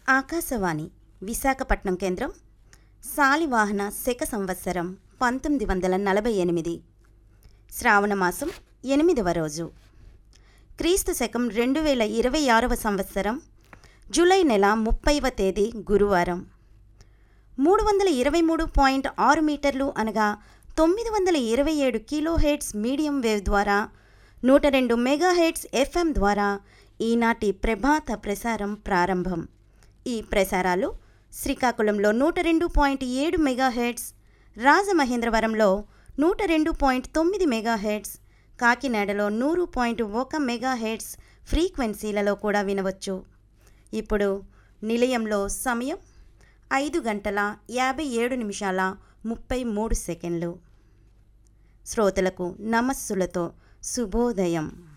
ఆకాశవాణి విశాఖపట్నం కేంద్రం శాలివాహన శక సంవత్సరం పంతొమ్మిది వందల నలభై ఎనిమిది శ్రావణమాసం ఎనిమిదవ రోజు క్రీస్తు శకం రెండు వేల ఇరవై ఆరవ సంవత్సరం జూలై నెల ముప్పైవ తేదీ గురువారం మూడు వందల ఇరవై మూడు పాయింట్ ఆరు మీటర్లు అనగా తొమ్మిది వందల ఇరవై ఏడు కిలో హెడ్స్ మీడియం వేవ్ ద్వారా నూట రెండు మెగా హెడ్స్ ఎఫ్ఎం ద్వారా ఈనాటి ప్రభాత ప్రసారం ప్రారంభం ఈ ప్రసారాలు శ్రీకాకుళంలో నూట రెండు పాయింట్ ఏడు మెగా హెడ్స్ రాజమహేంద్రవరంలో నూట రెండు పాయింట్ తొమ్మిది మెగా హెడ్స్ కాకినాడలో నూరు పాయింట్ ఒక మెగా హెడ్స్ ఫ్రీక్వెన్సీలలో కూడా వినవచ్చు ఇప్పుడు నిలయంలో సమయం ఐదు గంటల యాభై ఏడు నిమిషాల ముప్పై మూడు సెకండ్లు శ్రోతలకు నమస్సులతో శుభోదయం